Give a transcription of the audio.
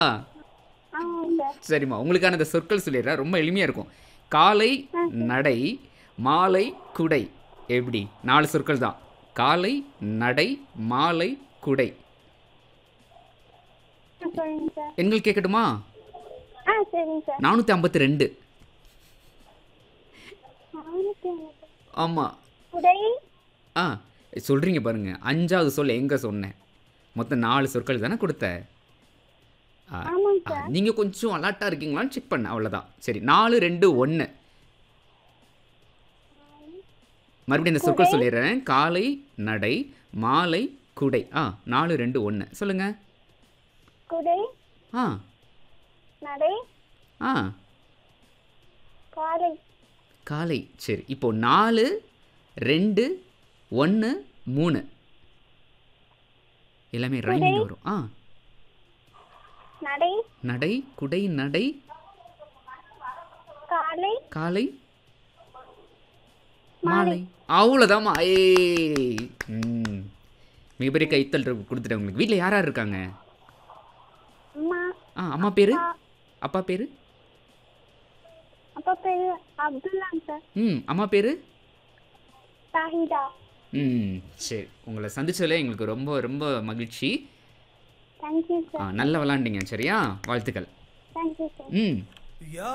ஆமாம் சார் சரிம்மா உங்களுக்கான இந்த சொற்கள் சொல்லிடுறேன் ரொம்ப எளிமையாக இருக்கும் காலை நடை மாலை குடை எப்படி நாலு சொற்கள் தான் காலை நடை மாலை குடை ஆ சொல்லுங்க சார் எண்கள் கேட்கட்டுமா ஆ சரிங்க சார் நானூற்றி ஐம்பத்தி ரெண்டு நானூற்றி ஐம்பது. ஆமாம் உடை ஆ சொல்கிறீங்க பாருங்க அஞ்சாவது சொல் எங்கே சொன்னேன் மொத்தம் நாலு சொற்கள் தானே கொடுத்த ஆ ஆமாங்க சார் நீங்கள் கொஞ்சம் அலர்ட்டாக இருக்கீங்களான்னு செக் பண்ண அவ்வளோதான் சரி நாலு ரெண்டு ஒன்று மறுபடியும் இந்த சொற்கள் சொல்லிடுறேன் காலை நடை மாலை குடை ஆ நாலு ரெண்டு ஒன்று சொல்லுங்கள் குடை ஆ நடை ஆ காலை காலை சரி இப்போ நாலு ரெண்டு ஒன்று மூணு எல்லாமே ரைமிங் வரும் ஆ நடை நடை குடை நடை காலை காலை மாலை அவ்வளோதாம்மா ஏய் ம் மிகப்பெரிய கைத்தல் இருக்கு- கொடுத்துட்டேன் உங்களுக்கு வீட்டில் யார் யார் இருக்காங்க அம்மா ஆ அம்மா பேர் அப்பா. அப்பா பேர் அப்பா பேரு அப்துல்லாங்க சார் ம் அம்மா பேர் தாஹிதா ம் சரி உங்களை சந்திச்சதில் எங்களுக்கு ரொம்ப ரொம்ப மகிழ்ச்சி தேங்க்யூ ஆ, சார் நல்லா விளாண்டிங்க சரியா வாழ்த்துக்கள் தேங்க்யூ சார் ம்